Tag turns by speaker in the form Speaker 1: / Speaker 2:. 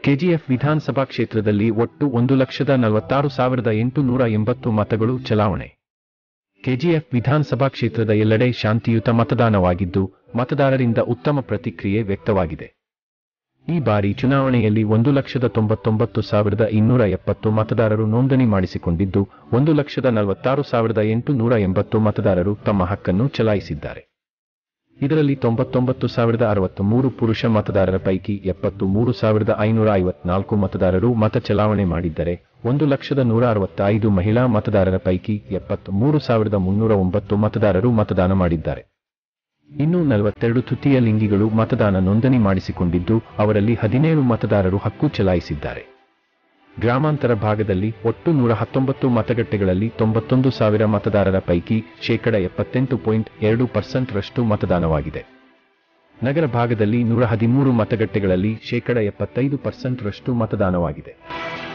Speaker 1: KGF ವಿಧಾನಸಭಾ ಕ್ಷೇತ್ರದಲ್ಲಿ ಒಟ್ಟು ಒಂದು ಲಕ್ಷದ ನಲವತ್ತಾರು ಸಾವಿರದ ಎಂಟುನೂರ ಎಂಬತ್ತು ಮತಗಳು ಚಲಾವಣೆ ಕೆಜಿಎಫ್ ವಿಧಾನಸಭಾ ಕ್ಷೇತ್ರದ ಎಲ್ಲೆಡೆ ಶಾಂತಿಯುತ ಮತದಾನವಾಗಿದ್ದು ಮತದಾರರಿಂದ ಉತ್ತಮ ಪ್ರತಿಕ್ರಿಯೆ ವ್ಯಕ್ತವಾಗಿದೆ ಈ ಬಾರಿ ಚುನಾವಣೆಯಲ್ಲಿ ಒಂದು ಲಕ್ಷದ ತೊಂಬತ್ತೊಂಬತ್ತು ಸಾವಿರದ ಇನ್ನೂರ ಎಪ್ಪತ್ತು ಮತದಾರರು ನೋಂದಣಿ ಮಾಡಿಸಿಕೊಂಡಿದ್ದು ಒಂದು ಲಕ್ಷದ ನಲವತ್ತಾರು ಸಾವಿರದ ಎಂಟುನೂರ ಎಂಬತ್ತು ಮತದಾರರು ತಮ್ಮ ಹಕ್ಕನ್ನು ಚಲಾಯಿಸಿದ್ದಾರೆ ಇದರಲ್ಲಿ ತೊಂಬತ್ತೊಂಬತ್ತು ಸಾವಿರದ ಅರವತ್ತು ಮೂರು ಪುರುಷ ಮತದಾರರ ಪೈಕಿ ಎಪ್ಪತ್ತು ಮೂರು ಸಾವಿರದ ಐನೂರ ಐವತ್ನಾಲ್ಕು ಮತದಾರರು ಮತ ಚಲಾವಣೆ ಮಾಡಿದ್ದರೆ ಒಂದು ಲಕ್ಷದ ನೂರ ಅರವತ್ತೈದು ಮಹಿಳಾ ಮತದಾರರ ಪೈಕಿ ಎಪ್ಪತ್ತು ಮೂರು ಸಾವಿರದ ಮುನ್ನೂರ ಒಂಬತ್ತು ಮತದಾರರು ಮತದಾನ ಮಾಡಿದ್ದಾರೆ ಇನ್ನು ನಲವತ್ತೆರಡು ತೃತೀಯ ಲಿಂಗಿಗಳು ಮತದಾನ ನೋಂದಣಿ ಮಾಡಿಸಿಕೊಂಡಿದ್ದು ಅವರಲ್ಲಿ ಹದಿನೇಳು ಮತದಾರರು ಹಕ್ಕು ಚಲಾಯಿಸಿದ್ದಾರೆ ಗ್ರಾಮಾಂತರ ಭಾಗದಲ್ಲಿ ಒಟ್ಟು ನೂರ ಹತ್ತೊಂಬತ್ತು ಮತಗಟ್ಟೆಗಳಲ್ಲಿ ತೊಂಬತ್ತೊಂದು ಸಾವಿರ ಮತದಾರರ ಪೈಕಿ ಶೇಕಡ ಎಪ್ಪತ್ತೆಂಟು ಪಾಯಿಂಟ್ ಎರಡು ಪರ್ಸೆಂಟ್ ರಷ್ಟು ಮತದಾನವಾಗಿದೆ ನಗರ ಭಾಗದಲ್ಲಿ ನೂರ ಹದಿಮೂರು ಮತಗಟ್ಟೆಗಳಲ್ಲಿ ಶೇಕಡ ಎಪ್ಪತ್ತೈದು ಪರ್ಸೆಂಟ್ ರಷ್ಟು ಮತದಾನವಾಗಿದೆ